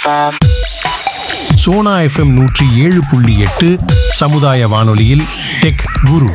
FM. Sona FM நூற்றி ஏழு புள்ளி எட்டு சமுதாய வானொலியில் டெக் குரு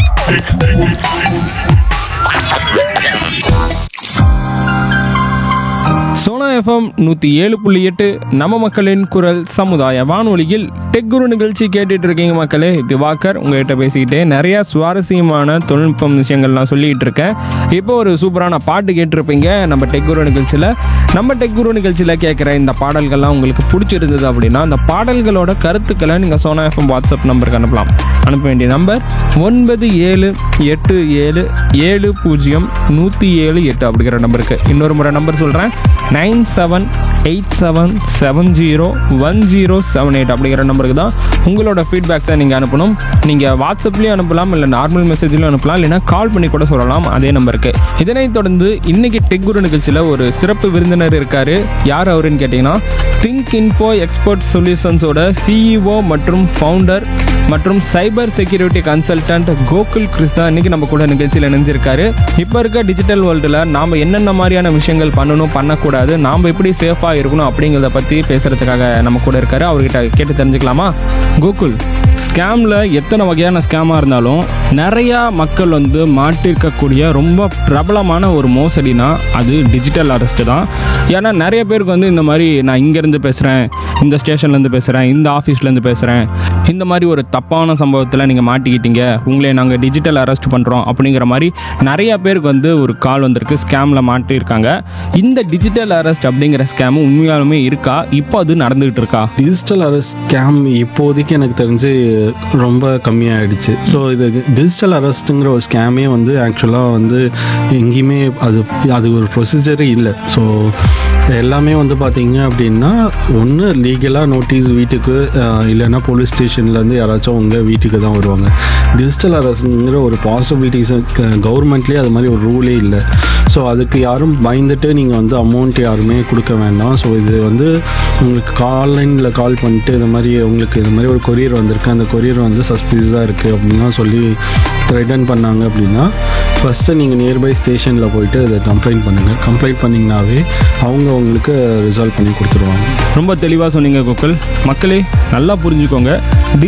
சோனா எஃப்எம் நூற்றி ஏழு புள்ளி எட்டு நம்ம மக்களின் குரல் சமுதாய வானொலியில் டெக் குரு நிகழ்ச்சி கேட்டுட்டு இருக்கீங்க மக்களே திவாகர் உங்ககிட்ட பேசிக்கிட்டே நிறைய சுவாரஸ்யமான தொழில்நுட்பம் விஷயங்கள்லாம் சொல்லிட்டு இருக்கேன் இப்போ ஒரு சூப்பரான பாட்டு கேட்டிருப்பீங்க நம்ம டெக் குரு நிகழ்ச்சியில் நம்ம டெக் குரு நிகழ்ச்சியில் கேட்குற இந்த பாடல்கள்லாம் உங்களுக்கு பிடிச்சிருந்தது அப்படின்னா அந்த பாடல்களோட கருத்துக்களை நீங்கள் சோனா எஃப்எம் வாட்ஸ்அப் நம்பருக்கு அனுப்பலாம் அனுப்ப வேண்டிய நம்பர் ஒன்பது ஏழு எட்டு ஏழு ஏழு பூஜ்ஜியம் நூற்றி ஏழு எட்டு அப்படிங்கிற நம்பருக்கு இன்னொரு முறை நம்பர் சொல்கிறேன் nine seven eight seven seven zero one zero seven eight அப்படிங்கிற நம்பருக்கு தான் உங்களோட ஃபீட்பேக்ஸை நீங்கள் அனுப்பணும் நீங்கள் வாட்ஸ்அப்லேயும் அனுப்பலாம் இல்லை நார்மல் மெசேஜ்லையும் அனுப்பலாம் இல்லைனா கால் பண்ணி கூட சொல்லலாம் அதே நம்பருக்கு இதனைத் தொடர்ந்து இன்னைக்கு டெக் குரு நிகழ்ச்சியில் ஒரு சிறப்பு விருந்தினர் இருக்காரு யார் அவருன்னு கேட்டிங்கன்னா திங்க் இன்ஃபோ எக்ஸ்பர்ட் சொல்யூஷன்ஸோட சிஇஓ மற்றும் ஃபவுண்டர் மற்றும் cyber security consultant Gokul Krishna இன்னைக்கு நம்ம கூட நிகழ்ச்சியில் இணைஞ்சிருக்காரு இப்போ இருக்க டிஜிட்டல் வேர்ல்டில் நாம் என்னென்ன மாதிரியான விஷயங்கள் பண்ணணும் பண்ணக்கூடாது நாம் எப்படி சேஃபாக இருக்கணும் அப்படிங்கிறத பற்றி பேசுகிறதுக்காக நம்ம கூட இருக்காரு அவர்கிட்ட கேட்டு தெரிஞ்சுக்கலாமா கோகுல் ஸ்கேமில் எத்தனை வகையான ஸ்கேமாக இருந்தாலும் நிறையா மக்கள் வந்து மாட்டிருக்கக்கூடிய ரொம்ப பிரபலமான ஒரு மோசடினா அது டிஜிட்டல் அரெஸ்ட் தான் ஏன்னா நிறைய பேருக்கு வந்து இந்த மாதிரி நான் இங்கேருந்து பேசுகிறேன் இந்த ஸ்டேஷன்லேருந்து பேசுகிறேன் இந்த ஆஃபீஸ்லேருந்து பேசுகிறேன் இந்த மாதிரி ஒரு தப்பான சம்பவத்தில் நீங்கள் மாட்டிக்கிட்டீங்க உங்களை நாங்கள் டிஜிட்டல் அரெஸ்ட் பண்ணுறோம் அப்படிங்கிற மாதிரி நிறைய பேருக்கு வந்து ஒரு கால் வந்திருக்கு ஸ்கேமில் மாட்டியிருக்காங்க இந்த டிஜிட்டல் அரெஸ்ட் அப்படிங்கிற ஸ்கேம் உண்மையாலுமே இருக்கா இப்போ அது நடந்துகிட்டு இருக்கா டிஜிட்டல் அரெஸ்ட் ஸ்கேம் இப்போதைக்கு எனக்கு தெரிஞ்சு ரொம்ப கம்மியாயிடுச்சு ஸோ இது டிஜிட்டல் அரெஸ்ட்டுங்கிற ஒரு ஸ்கேமே வந்து ஆக்சுவலாக வந்து எங்கேயுமே அது அது ஒரு ப்ரொசீஜரே இல்லை ஸோ எல்லாமே வந்து பார்த்தீங்க அப்படின்னா ஒன்று லீகலாக நோட்டீஸ் வீட்டுக்கு அஹ், இல்லைன்னா போலீஸ் ஸ்டேஷன்லேருந்து யாராச்சும் உங்கள் வீட்டுக்கு தான் வருவாங்க டிஜிட்டல் அரெஸ்ட்ங்கிற ஒரு பாசிபிலிட்டிஸ் கவர்மெண்ட்லேயே அது மாதிரி ஒரு ரூலே இல்லை ஸோ அதுக்கு யாரும் பயந்துட்டு நீங்கள் வந்து அமௌண்ட் யாருமே கொடுக்க வேண்டாம் ஸோ இது வந்து உங்களுக்கு ஆன்லைனில் கால் பண்ணிட்டு இந்த மாதிரி உங்களுக்கு இந்த மாதிரி ஒரு கொரியர் வந்திருக்கு அந்த கொரியர் வந்து சஸ்பீஸாக இருக்குது அப்படின்லாம் சொல்லி த்ரெட்டன் பண்ணாங்க அப்படின்னா ஃபஸ்ட்டு நீங்கள் நியர்பை ஸ்டேஷனில் போயிட்டு அதை கம்ப்ளைண்ட் பண்ணுங்கள் கம்ப்ளைண்ட் பண்ணிங்கனாவே அவங்க உங்களுக்கு ரிசால்வ் பண்ணி கொடுத்துருவாங்க ரொம்ப தெளிவாக சொன்னீங்க கோகுல் மக்களே நல்லா புரிஞ்சுக்கோங்க